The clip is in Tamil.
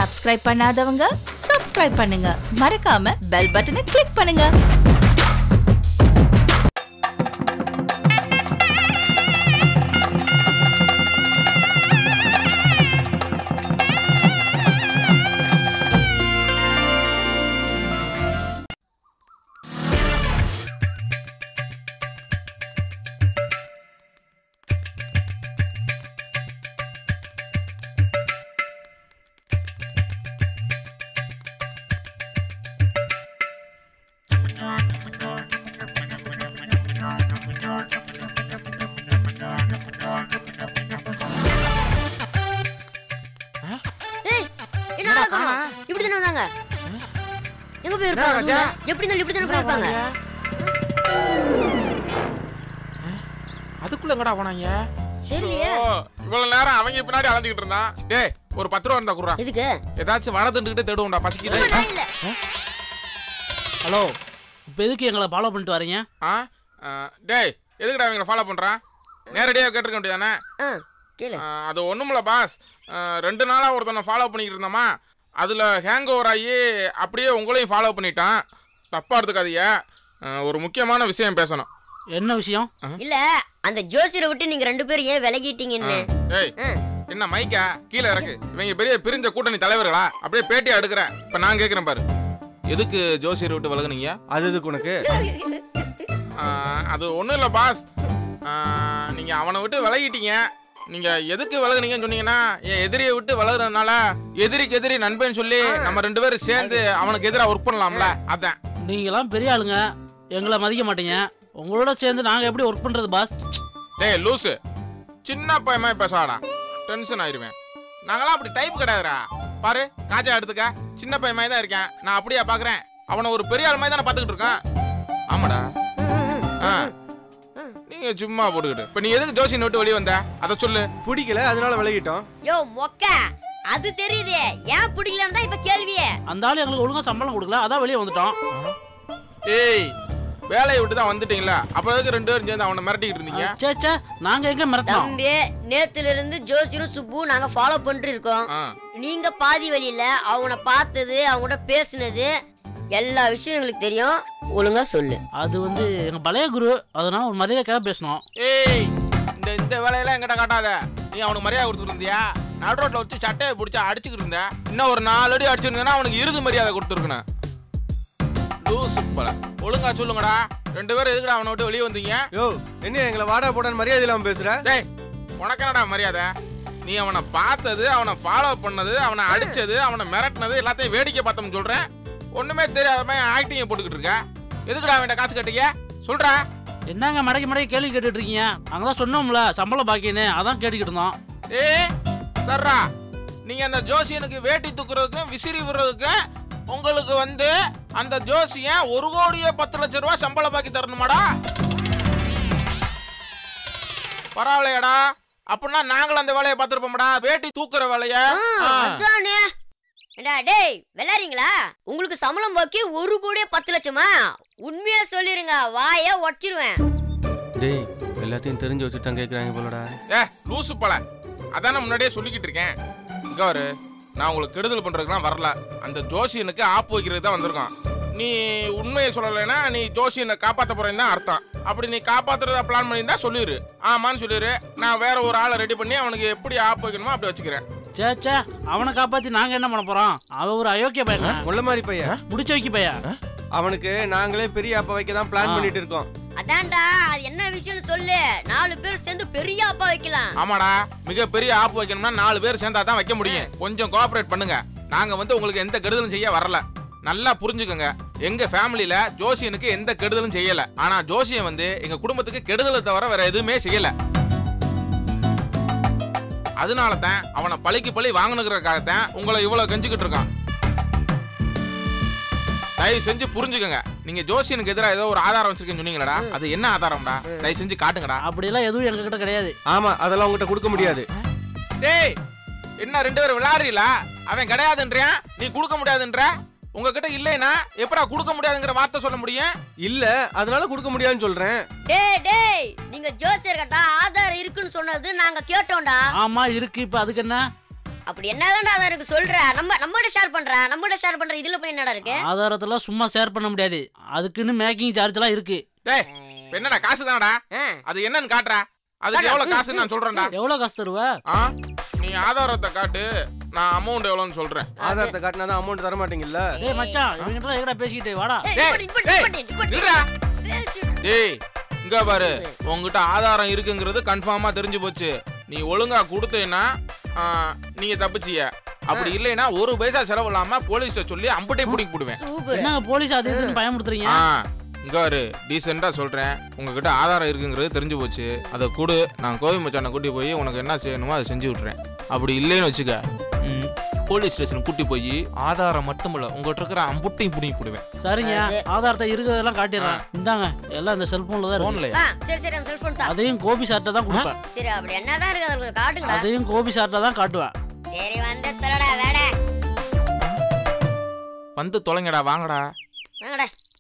சப்ஸ்கிரைப் பண்ணாதவங்க சப்ஸ்கிரைப் பண்ணுங்க மறக்காம பெல் பட்டனை கிளிக் பண்ணுங்க ஏய் என்ன நடக்கும் இப்படி தானே வந்தாங்க எங்க போய் இருப்பாங்க ராஜா? தூங்க? எப்படி இருந்தாலும் இப்படி தானே போயிருப்பாங்க அதுக்குள்ள எங்கடா போனாங்க தெரியலையே ஓ, இவ்வளவு நேரம் அவங்க பின்னாடி அலைஞ்சுக்கிட்டு இருந்தான் டேய் ஒரு பத்து ரூபா இருந்தா குடுறா எதுக்கு ஏதாச்சும் வடை திண்டுக்கிட்டே தேடுவோம்டா பசிக்குது ரொம்ப நான் இல்ல ஹலோ இப்போ எதுக்கு எங்களை ஃபாலோ பண்ணிட்டு வரீங்க ஆ ஆ, டேய் எதுக்குடா அவங்கள ஃபாலோ பண்றான் நேரடியாக கேட்டிருக்க வேண்டியதானே ஆ கேளு ஆ, அது ஒண்ணுமில்ல பாஸ் ஆ, ரெண்டு நாளா ஒருத்தனை ஃபாலோ பண்ணிக்கிட்டு இருந்தோமா அதுல ஹேங் ஓவர் ஆகி அப்படியே உங்களையும் ஃபாலோ பண்ணிட்டான் தப்பா எடுத்துக்காதீங்க ஆ, ஒரு முக்கியமான விஷயம் பேசணும் என்ன விஷயம் இல்ல அந்த ஜோசியரை விட்டு நீங்க ரெண்டு பேரும் ஏன் விலகிட்டீங்கன்னு ஏய் ஆ. என்ன மைக்கா கீழே இறக்கு இவங்க பெரிய பிரிஞ்ச கூட்டணி தலைவர்களா அப்படியே பேட்டியா எடுக்கிறேன் இப்ப நான் கேக்குறேன் பாரு எதுக்கு ஜோசியர் விட்டு விலகுனீங்க அது எதுக்கு உனக்கு ஆ, அது ஒண்ணும் இல்ல பாஸ் ஆ, நீங்க அவனை விட்டு விலகிட்டீங்க நீங்க எதுக்கு விலகுனீங்கன்னு சொன்னீங்கன்னா என் எதிரியை விட்டு விலகுறதுனால எதிரிக்கு எதிரி நண்பன் சொல்லி நம்ம ரெண்டு பேரும் சேர்ந்து அவனுக்கு எதிராக ஒர்க் பண்ணலாம்ல அதான் நீங்களாம் பெரிய ஆளுங்க எங்களை மதிக்க மாட்டீங்க உங்களோட சேர்ந்து நாங்கள் எப்படி ஒர்க் பண்ணுறது பாஸ் டேய் லூசு சின்ன பையமா பேசாடா டென்ஷன் ஆயிருவேன் நாங்களாம் அப்படி டைப் கிடையாதுடா பாரு காஜா எடுத்துக்க சின்ன பையன் மாதிரி தான் இருக்கேன் நான் அப்படியா பாக்குறேன் அவனை ஒரு பெரிய ஆள் மாதிரி தானே பார்த்துக்கிட்டு இருக்கான் ஆமாடா ஆ நீங்க சும்மா போட்டுக்கிட்டு இப்ப நீ எதுக்கு ஜோசியன் விட்டு வெளியே வந்த அதை சொல்லு பிடிக்கல அதனால விலகிட்டோம் யோ மொக்க அது தெரியுது ஏன் பிடிக்கலன்னு தான் இப்ப கேள்வியே அந்த ஆள் எங்களுக்கு ஒழுங்காக சம்பளம் கொடுக்கல அதான் வெளியே வந்துட்டோம் ஏய் வேலையை விட்டு தான் வந்துட்டீங்களா அப்புறம் எதுக்கு ரெண்டு பேரும் சேர்ந்து அவனை மிரட்டிக்கிட்டு இருந்தீங்க சே சே நாங்கள் எங்கே மிரட்டோம் தம்பி நேத்துல இருந்து ஜோசியரும் சுப்பு நாங்க ஃபாலோ பண்ணிட்டு இருக்கோம் ஆ நீங்க பாதி வழியில அவனை பார்த்தது அவங்க கூட பேசுனது எல்லா விஷயம் எங்களுக்கு தெரியும் ஒழுங்கா சொல்லு அது வந்து எங்கள் பழைய குரு அதனால ஒரு மரியாதைக்காக பேசணும் ஏய் இந்த இந்த வேலையெல்லாம் என்கிட்ட காட்டாத நீ அவனுக்கு மரியாதை கொடுத்துட்டு இருந்தியா நடு ரோட்ல வச்சு சட்டையை பிடிச்சி அடிச்சுக்கிட்டு இருந்த இன்னும் ஒரு நாலு அடி அடிச்சிருந்தேன்னா அவனுக்கு இறுதி மரியாதை கொடுத்துருக்கணும் லூசு போல ஒழுங்கா சொல்லுங்கடா ரெண்டு பேரும் எதுக்குடா அவனை விட்டு வெளியே வந்தீங்க யோ என்ன எங்களை வாடா போடான்னு மரியாதை இல்லாம பேசுற டேய் உனக்கு என்னடா மரியாதை நீ அவனை பார்த்தது அவனை ஃபாலோ பண்ணது அவனை அடிச்சது அவனை மிரட்டினது எல்லாத்தையும் வேடிக்கை பார்த்தோம்னு சொல்றேன் ஒண்ணுமே தெரியாத மாதிரி ஆக்டிங்க போட்டுக்கிட்டு இருக்க எதுக்குடா அவன்கிட்ட காசு கட்டிக்க சொல்றா என்னங்க மடக்கி மடக்கி கேள்வி கேட்டுட்டு இருக்கீங்க நாங்கள் தான் சொன்னோம்ல சம்பளம் பாக்கின்னு அதான் கேட்டுக்கிட்டு இருந்தோம் ஏ சர்ரா நீங்க அந்த ஜோசியனுக்கு வேட்டி தூக்குறதுக்கும் விசிறி விடுறதுக்கும் உங்களுக்கு வந்து அந்த ஜோசியன் ஒரு கோடியே பத்து லட்சம் ரூபாய் சம்பளம் பாக்கி தரணுமாடா பரவாயில்லையாடா அப்படின்னா நாங்களும் அந்த வேலையை பார்த்துருப்போம்டா வேட்டி தூக்குற வேலைய ஆ, அதானே ஏண்டா டேய் விளையாடுறீங்களா உங்களுக்கு சம்பளம் பாக்கி ஒரு கோடியே பத்து லட்சமா உண்மையா சொல்லிருங்க வாய உடச்சிருவேன் டேய் எல்லாத்தையும் தெரிஞ்சு வச்சுட்டு தான் கேட்குறாங்க போலடா ஏ லூசு போல அதானே முன்னாடியே சொல்லிக்கிட்டு இருக்கேன் இங்க வரு நான் உங்களுக்கு கெடுதல் பண்றதுக்குலாம் வரல அந்த ஜோசியனுக்கு ஆப்பு வைக்கிறதுக்கு தான் வந்திருக்கோம் நீ உண்மையை சொல்லலைன்னா நீ ஜோசியனை காப்பாத்த போறேன்னு தான் அர்த்தம் அப்படி நீ காப்பாத்துறதா பிளான் பண்ணியிருந்தா சொல்லிடு ஆமான்னு சொல்லிடு நான் வேற ஒரு ஆளை ரெடி பண்ணி அவனுக்கு எப்படி ஆப்பு வைக்கணுமோ அப்படி வச்சுக்கிறேன் சே சே அவனை காப்பாற்றி நாங்கள் என்ன பண்ண போகிறோம் அவன் ஒரு அயோக்கிய பையங்க முள்ள மாதிரி பையன் முடிச்ச வைக்க பையன் அவனுக்கு நாங்களே பெரிய அப்பா வைக்க தான் பிளான் ஆ. பண்ணிட்டு இருக்கோம் அதான்டா அது என்ன விஷயம்னு சொல்லு நாலு பேர் சேர்ந்து பெரிய அப்பா வைக்கலாம் ஆமாடா மிகப்பெரிய ஆப்பு வைக்கணும்னா நாலு பேர் சேர்ந்தா தான் வைக்க முடியும் கொஞ்சம் கோஆபரேட் பண்ணுங்க நாங்க வந்து உங்களுக்கு எந்த கெடுதலும் செய்ய வரல நல்லா புரிஞ்சுக்கோங்க எங்க ஃபேமிலியில ஜோசியனுக்கு எந்த கெடுதலும் செய்யல ஆனா ஜோசியன் வந்து எங்க குடும்பத்துக்கு கெடுதலை தவிர வேற எதுவுமே செய்யல அதனால தான் அவனை பழிக்கு பழி வாங்கணுங்கிறதுக்காகத்தான் உங்களை இவ்வளவு கெஞ்சிக்கிட்டு இருக்கான் தயவு செஞ்சு புரிஞ்சுக்கோங்க நீங்க ஜோசியனுக்கு எதிராக ஏதோ ஒரு ஆதாரம் வச்சிருக்கேன்னு சொன்னீங்களடா அது என்ன ஆதாரம்டா தயவு செஞ்சு காட்டுங்கடா அப்படியெல்லாம் எதுவும் எங்ககிட்ட கிடையாது ஆமா அதெல்லாம் உங்ககிட்ட கொடுக்க முடியாது டேய் என்ன ரெண்டு பேரும் விளையாடுறீங்களா அவன் கிடையாதுன்றியான் நீ கொடுக்க முடியாதுன்ற உங்ககிட்ட இல்லைன்னா எப்படா கொடுக்க முடியாதுங்கிற வார்த்தை சொல்ல முடியும் இல்ல அதனால கொடுக்க முடியாதுன்னு சொல்றேன் டேய் டேய் நீங்க ஜோசியர் கிட்ட ஆதாரம் இருக்குன்னு சொன்னது நாங்க கேட்டோம்டா ஆமாம் இருக்கு இப்போ அதுக்கு என்ன அப்படி என்னதான்டா அதான் இருக்கு சொல்ற நம்ம நம்மகிட்ட ஷேர் பண்ற நம்மகிட்ட ஷேர் பண்ற இதுல போய் என்னடா இருக்கு ஆதாரத்தெல்லாம் சும்மா ஷேர் பண்ண முடியாது அதுக்குன்னு மேக்கிங் சார்ஜ்லாம் இருக்கு டேய் இப்ப என்னடா காசு தானடா ஆ, அது என்னன்னு காட்டுற அதுக்கு எவ்வளவு காசுன்னு நான் சொல்றேன்டா எவ்வளோ காசு தருவ ஆ நீ ஆதாரத்தை காட்டு நான் அமௌண்ட் எவ்வளோன்னு சொல்றேன் ஆதாரத்தை காட்டினா தான் அமௌண்ட் தர மாட்டீங்கல்ல டேய் மச்சான் இவங்கிட்ட எங்கடா பேசிக்கிட்டு வாடா டேய், டேய், நிப்பாட்டு, டேய், நிப்பாட்டு, நிப்பாட்டு, நில்றா. பேசிட்டு டேய் இங்க பாரு உங்ககிட்ட ஆதாரம் இருக்குங்கிறது கன்ஃபார்மா தெரிஞ்சு போச்சு நீ ஒழுங்கா கொடுத்தேன்னா ஆ, நீங்க தப்பிச்சிய அப்படி இல்லைன்னா ஒரு பைசா செலவு இல்லாம போலீஸ்ட சொல்லி அம்புட்டே பிடிக்க போடுவேன் சூப்பர் என்னங்க போலீஸ் அது இதுன்னு பயமுறுத்துறீங்க ஆ இங்க பாரு டீசெண்டா சொல்றேன் உங்ககிட்ட ஆதாரம் இருக்குங்கிறது தெரிஞ்சு போச்சு அதை கொடு நான் கோவில் மச்சானை கூட்டி போய் உனக்கு என்ன செய்யணுமோ அதை செஞ்சு விட்டுறேன் அப்படி இல்லைன்னு வச்சுக்க ம், போலீஸ் ஸ்டேஷன் கூட்டி போய் ஆதாரம் மட்டும் இல்ல உங்ககிட்ட இருக்கிற அம்புட்டையும் பிடிங்கி போடுவேன் சரிங்க ஆதாரத்தை இருக்கிறதெல்லாம் காட்டிடுறேன் இந்தாங்க எல்லாம் இந்த செல்போன்ல தான் இருக்கு போன்லையா ஆ சரி சரி அந்த செல்போன் தான் அதையும் கோபி சார்ட்ட தான் கொடுப்பேன் சரி அப்படி என்னதான் இருக்கு அதை கொஞ்சம் காட்டுங்கடா அதையும் கோபி சார்ட்ட தான் காட்டுவேன் சரி வந்து தொலைடா வேட வந்து தொலைங்கடா வாங்கடா வாங்கடா